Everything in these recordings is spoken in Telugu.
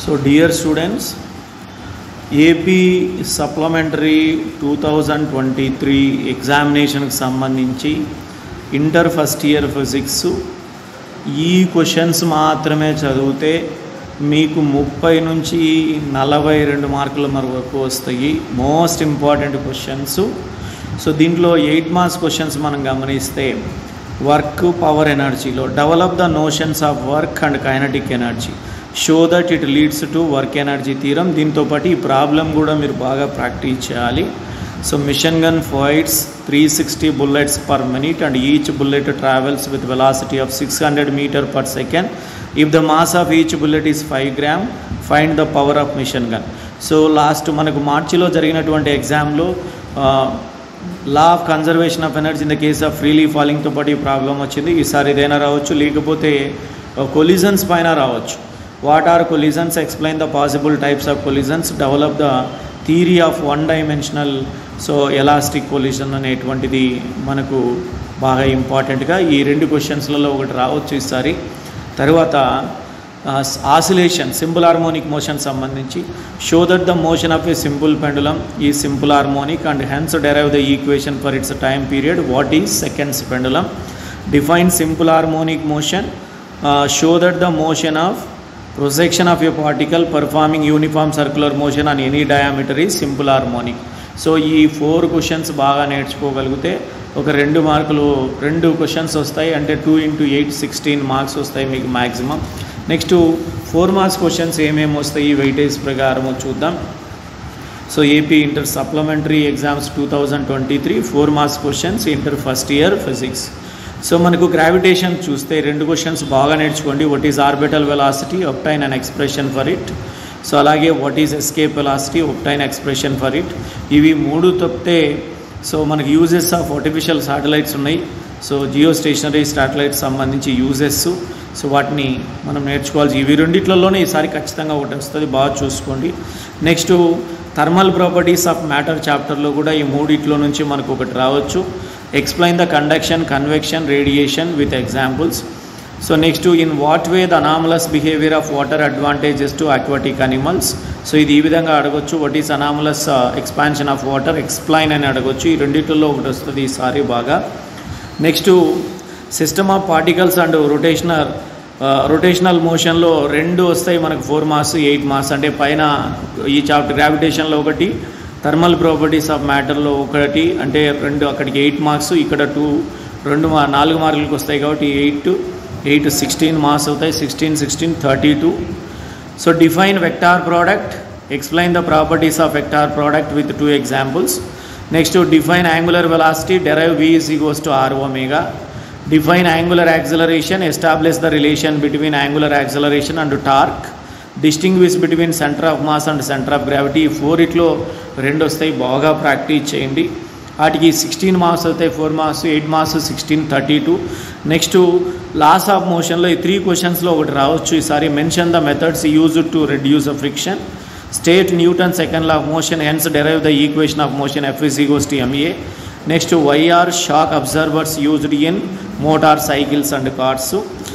so dear students AP supplementary two thousand twenty three ఎగ్జామినేషన్కి సంబంధించి ఇంటర్ ఫస్ట్ ఇయర్ ఫిజిక్స్ ఈ క్వశ్చన్స్ మాత్రమే చదివితే మీకు ముప్పై నుంచి నలభై రెండు మార్కుల వరకు వస్తాయి మోస్ట్ ఇంపార్టెంట్ క్వశ్చన్స్ సో దీంట్లో ఎయిట్ మార్క్స్ క్వశ్చన్స్ మనం గమనిస్తే వర్క్ పవర్ ఎనర్జీలో develop the notions of work and kinetic energy show that it leads to work energy తీరం దీంతో పాటు ఈ ప్రాబ్లం కూడా మీరు బాగా ప్రాక్టీస్ చేయాలి so machine gun fires three sixty bullets per minute and each bullet travels with velocity of six hundred metre per second if the mass of each bullet is five gram find the power of machine gun so last మనకు మార్చిలో జరిగినటువంటి ఎగ్జామ్లో law of conservation of energy in the case of freely ఫాలింగ్తో పాటు ఈ ప్రాబ్లం వచ్చింది ఈసారి ఇదైనా రావచ్చు లేకపోతే కొలిజన్స్ పైన రావచ్చు what are collisions explain the possible types of collisions develop the theory of one dimensional so elastic collision అనేటువంటిది మనకు బాగా ఇంపార్టెంట్గా ఈ రెండు క్వశ్చన్స్లలో ఒకటి రావచ్చు ఈసారి తర్వాత ఆసిలేషన్ సింపుల్ హార్మోనిక్ మోషన్ సంబంధించి show that the motion of a simple pendulum ఈ simple harmonic and hence derive the equation for its time period what is seconds pendulum define simple harmonic motion show that the motion of projection of a particle performing uniform circular motion on any diameter ఈ సింపుల్ హార్మోనిక్ సో ఈ ఫోర్ క్వశ్చన్స్ బాగా నేర్చుకోగలిగితే ఒక రెండు మార్కులు రెండు క్వశ్చన్స్ వస్తాయి అంటే two into eight sixteen marks వస్తాయి మీకు maximum next four marks questions ఏమేమి వస్తాయి వెయిటేజ్ ప్రకారం చూద్దాం so AP inter supplementary exams two thousand twenty three four marks questions inter first year physics so మనకు గ్రావిటేషన్ చూస్తే రెండు క్వశ్చన్స్ బాగా నేర్చుకోండి what is orbital velocity obtain and expression for it so అలాగే what is escape velocity obtain expression for it ఇవి మూడు తప్పితే సో మనకి యూజెస్ ఆఫ్ ఆర్టిఫిషియల్ శాటిలైట్స్ ఉన్నాయి సో జియో స్టేషనరీ శాటిలైట్స్ సంబంధించి యూజెస్ సో వాటిని మనం నేర్చుకోవాల్సి ఇవి రెండిట్లలోనే ఈసారి ఖచ్చితంగా ఒకటి వస్తుంది బాగా చూసుకోండి next thermal properties of matter చాప్టర్లో కూడా ఈ మూడిట్లో నుంచి మనకు ఒకటి రావచ్చు explain the conduction convection radiation with examples so next in what way the anomalous behaviour of water advantages to aquatic animals so ఇది ఈ విధంగా అడగొచ్చు what is anomalous expansion of water explain అని అడగొచ్చు ఈ రెండిట్లో ఒకటి వస్తుంది ఈసారి బాగా next system of particles and rotational rotational మోషన్లో రెండు వస్తాయి మనకు ఫోర్ మార్క్స్ ఎయిట్ మార్క్స్ అంటే పైన ఈ చాప్టర్ గ్రావిటేషన్లో ఒకటి థర్మల్ ప్రాపర్టీస్ ఆఫ్ మ్యాటర్లో ఒకటి అంటే రెండు అక్కడికి ఎయిట్ మార్క్స్ ఇక్కడ టూ రెండు మా నాలుగు మార్కులకు వస్తాయి కాబట్టి ఎయిట్ ఎయిట్ సిక్స్టీన్ మార్క్స్ అవుతాయి sixteen sixteen thirty two so define vector product explain the properties of vector product with two examples next define angular velocity derive V is equals to R omega define angular acceleration establish the relation between angular acceleration and torque distinguish between centre of mass and centre of gravity four ఇట్లో రెండు వస్తాయి బాగా ప్రాక్టీస్ చేయండి వాటికి సిక్స్టీన్ మార్క్స్ అవుతాయి four marks eight marks sixteen thirty two next laws of మోషన్లో ఈ త్రీ క్వశ్చన్స్లో ఒకటి రావచ్చు ఈసారి mention the methods used to reduce the friction state Newton second law of motion hence derive the equation of motion FS equals to MA next why are shock absorbers used in motorcycles and cars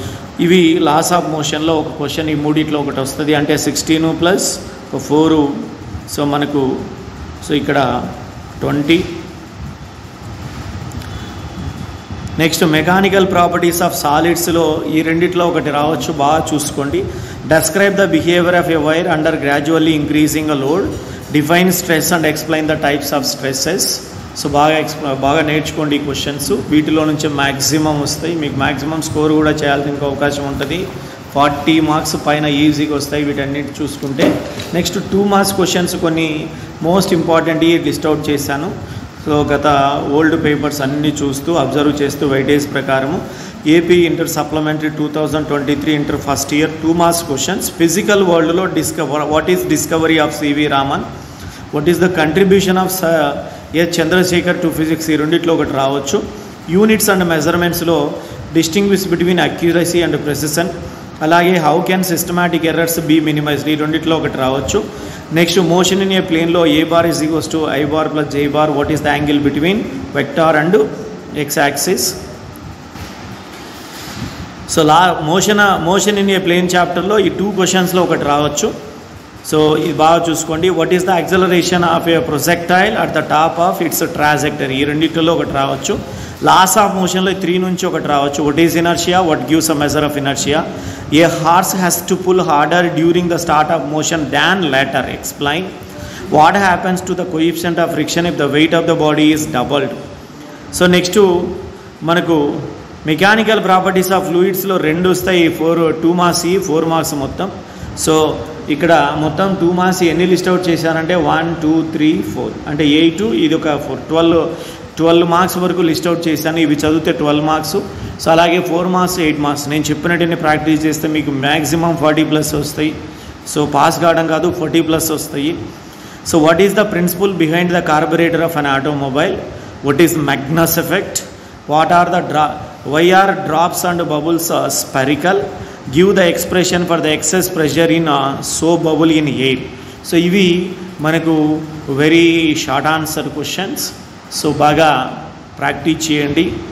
ఇవి లాస్ ఆఫ్ మోషన్లో ఒక క్వశ్చన్ ఈ మూడిట్లో ఒకటి వస్తుంది అంటే సిక్స్టీన్ ప్లస్ ఒక ఫోరు సో మనకు సో ఇక్కడ twenty next mechanical properties of సాలిడ్స్లో ఈ రెండిట్లో ఒకటి రావచ్చు బాగా చూసుకోండి describe the behaviour of a wire under gradually increasing a load define stress and explain the types of stresses so బాగా ఎక్స్ప్ల బాగా నేర్చుకోండి ఈ క్వశ్చన్స్ వీటిలో నుంచి మ్యాక్సిమం వస్తాయి మీకు మ్యాక్సిమం స్కోర్ కూడా చేయాల్సిన అవకాశం ఉంటుంది ఫార్టీ మార్క్స్ పైన ఈజీగా వస్తాయి వీటన్నిటి చూసుకుంటే నెక్స్ట్ టూ మార్క్స్ క్వశ్చన్స్ కొన్ని మోస్ట్ ఇంపార్టెంట్ లిస్ట్ అవుట్ చేశాను సో గత ఓల్డ్ పేపర్స్ అన్నీ చూస్తూ అబ్జర్వ్ చేస్తూ వైటేజ్ ప్రకారము AP inter supplementary two thousand twenty three inter first year two marks questions physical వరల్డ్లో discover what is discovery of CV Raman what is the contribution of a Chandrasekhar to physics ఈ రెండిట్లో ఒకటి రావచ్చు యూనిట్స్ అండ్ మెజర్మెంట్స్లో distinguish between accuracy and precision అలాగే how can systematic errors be minimised ఈ రెండిట్లో ఒకటి రావచ్చు నెక్స్ట్ మోషన్ ఇన్ ఏ ప్లేన్లో A bar is equals to I bar plus J bar what is the angle between vector and X axis so law motion motion in a plane చాప్టర్లో ఈ టూ క్వశ్చన్స్లో ఒకటి రావచ్చు సో ఇది బాగా చూసుకోండి what is the acceleration of a projectile at the top of its trajectory ఈ రెండింటిలో ఒకటి రావచ్చు లాస్ ఆఫ్ మోషన్లో త్రీ నుంచి ఒకటి రావచ్చు what is inertia what gives a measure of inertia a horse has to pull harder during the start of motion than later explain what happens to the coefficient of friction if the weight of the body is doubled so next మనకు మెకానికల్ ప్రాపర్టీస్ ఆఫ్ ఫ్లూయిడ్స్లో రెండు వస్తాయి ఫోర్ టూ మార్క్స్ ఈ ఫోర్ మార్క్స్ మొత్తం సో ఇక్కడ మొత్తం టూ మార్క్స్ ఎన్ని లిస్ట్ అవుట్ చేశారంటే వన్ టూ త్రీ ఫోర్ అంటే ఎయిట్ ఇది ఒక ఫోర్ ట్వెల్వ్ ట్వెల్వ్ మార్క్స్ వరకు లిస్ట్ అవుట్ చేశాను ఇవి చదివితే ట్వెల్వ్ మార్క్స్ సో అలాగే ఫోర్ మార్క్స్ ఎయిట్ మార్క్స్ నేను చెప్పినట్టుని ప్రాక్టీస్ చేస్తే మీకు మ్యాక్సిమం ఫార్టీ ప్లస్ వస్తాయి సో పాస్ కావడం కాదు ఫార్టీ ప్లస్ వస్తాయి so what is the principle behind the carburettor of an automobile what is Magnus effect what are the draw why are drops and bubbles spherical give the expression for the excess pressure in soap bubble in air so ఇవి మనకు very short answer questions so బాగా ప్రాక్టీస్ చేయండి